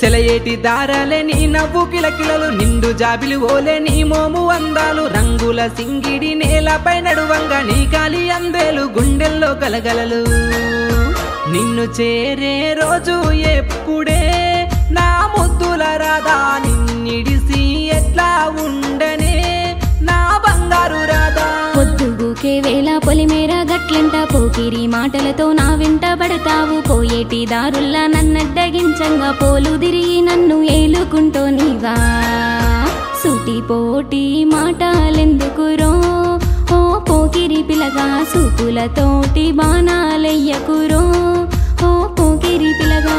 సెలయేటి దారాలే నీ నవ్వు కిలకిలలు నిండు జాబిలు ఓలే నీ మోము అందాలు రంగుల సింగిడి నేలపై నడువంగా నీ కాలి అందేలు గుండెల్లో కలగలలు నిన్ను చేరే రోజు ఎప్పుడే నా ముద్దుల రాధా నిన్నిడిసి ఎట్లా ఉండనే నా బంగారు రాధా పొద్దుగుకే వేళ పొలిమేర గట్లంట పోకిరి మాటలతో నా వెంట పడతావు పోయేటి దారుల్లా నన్నడ్డగించంగా పోలు తిరిగి నన్ను ఏలుకుంటూ నీవా సూటి పోటీ మాటలెందుకురో ఓ పోకిరి పిలగా సూపులతోటి బాణాలెయ్యకురో ఓ పోకిరి పిలగా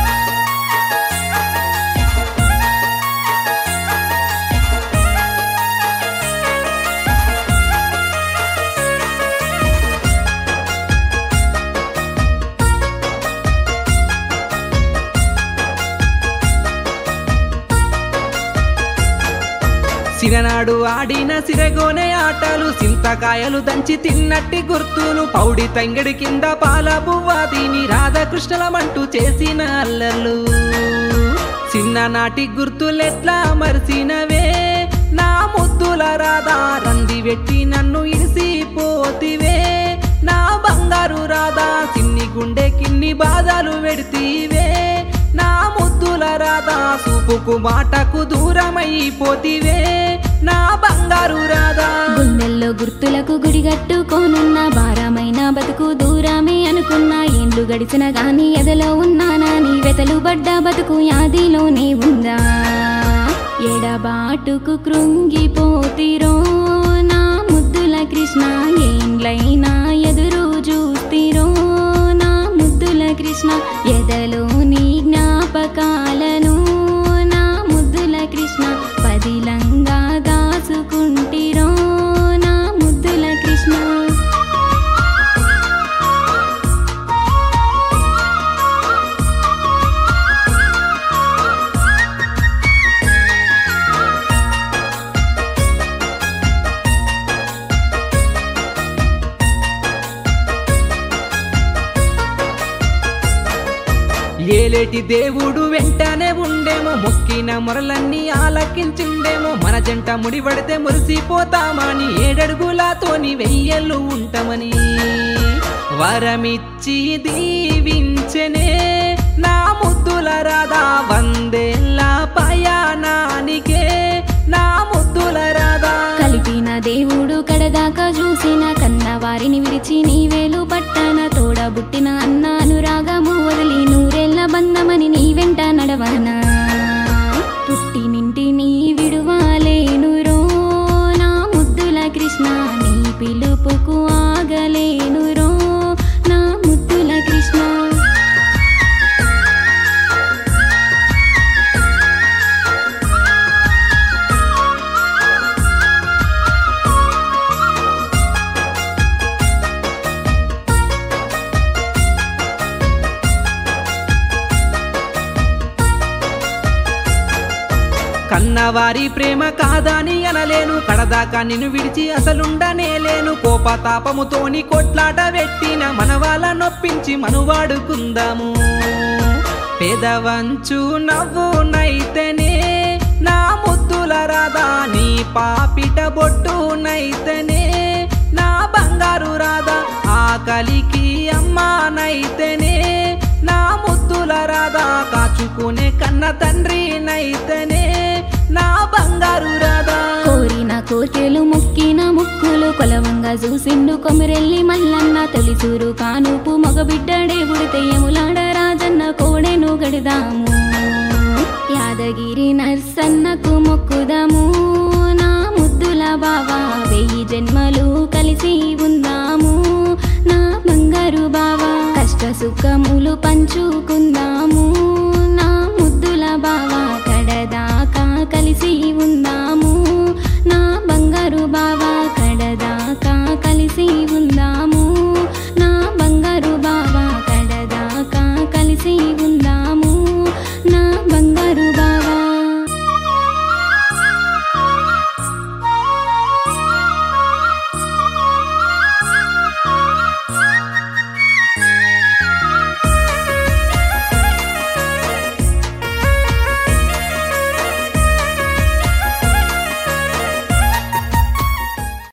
సిరనాడు ఆడిన సిరగోనే ఆటలు సింతకాయలు దంచి తిన్నట్టి గుర్తులు పౌడి తంగడి కింద పాల బువ్వాదిని రాధాకృష్ణలమంటూ చేసిన అల్లర్లు చిన్ననాటి గుర్తులెట్లా మరిసినవే నా ముద్దుల రాధా రంది వెట్టి నన్ను ఇరిసిపోతివే నా బంగారు రాధా చిన్ని గుండె కిన్ని బాధలు పెడితీవే నా ముద్దుల రాధా చూపుకు మాటకు దూరమైపోతివే నా బంగారు రాధా గుండెల్లో గుర్తులకు గుడిగట్టుకోనున్న భారమైన బతుకు దూరమే అనుకున్నా ఏండ్లు గడిచిన గాని ఎదలో ఉన్నానా నీ వెతలు పడ్డ బతుకు యాదిలోనే ఉందా ఎడబాటుకు కృంగిపోతిరో నా ముద్దుల కృష్ణ ఏండ్లైనా ఎదురు చూస్తిరో నా ముద్దుల కృష్ణ ఎదలో నీ జ్ఞాపకాలను నా ముద్దుల కృష్ణ పదిలంగా దాచుకుంటిరో నా ముద్దుల కృష్ణ ఏలేటి దేవుడు వెంటనే ఉండేమో మొక్కిన మొరలన్నీ ఆలకించిండేమో మన జంట ముడిపడితే మురిసిపోతామని ఏడడుగులతోని వెయ్యళ్ళు ఉంటామని వరమిచ్చి దీవించనే నా ముద్దుల రాధా వందేళ్ళ పయానానికే నా ముద్దుల రాధా కలిపిన దేవుడు కడదాకా చూసిన కన్న వారిని విడిచి నీవేలు పట్టన తోడబుట్టిన అన్న అనురాగము వదిలి నూరేళ్ల బంధమని నీ వెంట నడవనా పుట్టినింటి నీ విడువాలేనురో నా ముద్దుల కృష్ణ నీ పిలుపుకు ఆగలేనురో నా ముద్దుల కృష్ణ కన్నవారి ప్రేమ కాదని అనలేను కడదాకా నిన్ను విడిచి అసలుండనే లేను కోపతాపముతోని కొట్లాట పెట్టిన మనవాళ్ళ నొప్పించి మనువాడుకుందాము పెదవంచు నవ్వునైతేనే నా ముద్దుల రాధా నీ పాపిట బొట్టునైతేనే నా బంగారు రాధా ఆకలికి అమ్మానైతేనే నా ముద్దుల రాధా కాచుకునే కన్న తండ్రి నైతేనే నా బంగారు రాధా కోరిన కోర్కెలు ముక్కిన ముక్కులు కొలవంగా చూసిండు కొమిరెల్లి మల్లన్న తొలిచూరు కానుపు మగబిడ్డడే ఉడితే ఎములాడ రాజన్న కోడెను గడిదాము యాదగిరి నర్సన్నకు మొక్కుదాము నా ముద్దుల బావా వెయ్యి జన్మలు కలిసి ఉందాము నా బంగారు బావా కష్ట సుఖములు పంచుకుందాము